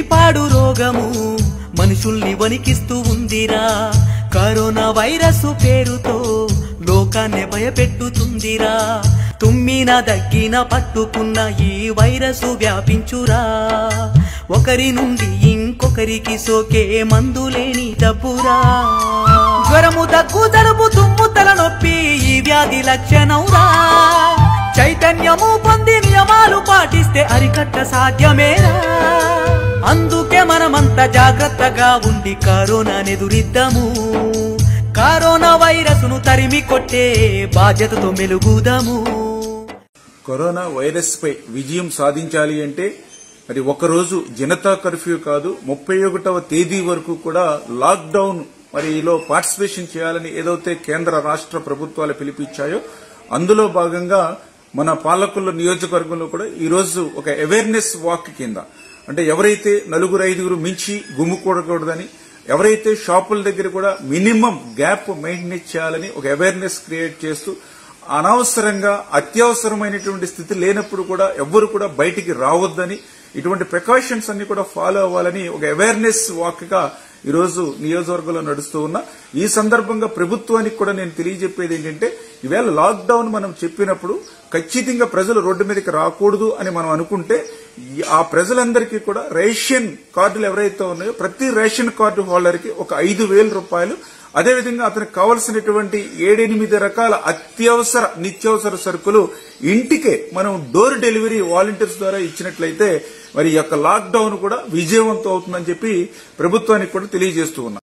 పాడు రోగము మనుషుల్ని వణికిస్తూ ఉందిరా కరోనా వైరస్ పేరుతో లోకాన్ని భయపెట్టుతుందిరా తుమ్మిన దగ్గిన పట్టుకున్న ఈ వైరస్ వ్యాపించురా ఒకరి నుండి ఇంకొకరికి సోకే మందులేని డబ్బురా జ్వరము దగ్గు జలుబు తుమ్ము తలనొప్పి ఈ వ్యాధి లక్షణంరా చైతన్యము పొంది నియమాలు పాటిస్తే అరికట్ట సాధ్యమేరా అందుకే మనమంతా జాగ్రత్తగా ఉండి కరోనా ఎదురిద్దాము కరోనా వైరస్ ను తరిమి కొట్టే బాధ్యతతో మెలుగుదాము కరోనా వైరస్ పై విజయం సాధించాలి అంటే మరి ఒకరోజు జనతా కర్ఫ్యూ కాదు ముప్పై ఒకటవ తేదీ వరకు కూడా లాక్డౌన్ మరి ఈలో పార్టిసిపేషన్ చేయాలని ఏదైతే కేంద్ర రాష్ట్ర ప్రభుత్వాలు పిలిపించాయో అందులో భాగంగా మన పాలకుల నియోజకవర్గంలో కూడా ఈ రోజు ఒక అవేర్నెస్ వాక్ కింద అంటే ఎవరైతే నలుగురు ఐదుగురు మించి గుమ్ముకూడకూడదని ఎవరైతే షాపుల దగ్గర కూడా మినిమం గ్యాప్ మెయింటైన్ చేయాలని ఒక అవేర్నెస్ క్రియేట్ చేస్తూ అనవసరంగా అత్యవసరమైనటువంటి స్థితి లేనప్పుడు కూడా ఎవ్వరు కూడా బయటికి రావద్దని ఇటువంటి ప్రికాషన్స్ అన్ని కూడా ఫాలో అవ్వాలని ఒక అవేర్నెస్ వాక్ గా ఈ రోజు నియోజకవర్గంలో నడుస్తూ ఉన్నా ఈ సందర్భంగా ప్రభుత్వానికి కూడా నేను తెలియజెప్పేది ఏంటంటే ఈవేళ లాక్డౌన్ మనం చెప్పినప్పుడు ఖచ్చితంగా ప్రజలు రోడ్డు మీదకి రాకూడదు అని మనం అనుకుంటే ఈ- ఆ ప్రజలందరికీ కూడా రేషన్ కార్డులు ఎవరైతే ఉన్నాయో ప్రతి రేషన్ కార్డు హోల్డర్ కి ఒక ఐదు వేల రూపాయలు అదేవిధంగా అతనికి కావలసినటువంటి ఏడెనిమిది రకాల అత్యవసర నిత్యావసర సరుకులు ఇంటికే మనం డోర్ డెలివరీ వాలంటీర్స్ ద్వారా ఇచ్చినట్లయితే మరి ఈ యొక్క లాక్డౌన్ కూడా విజయవంతం అవుతుందని చెప్పి ప్రభుత్వానికి కూడా తెలియజేస్తూ ఉన్నాం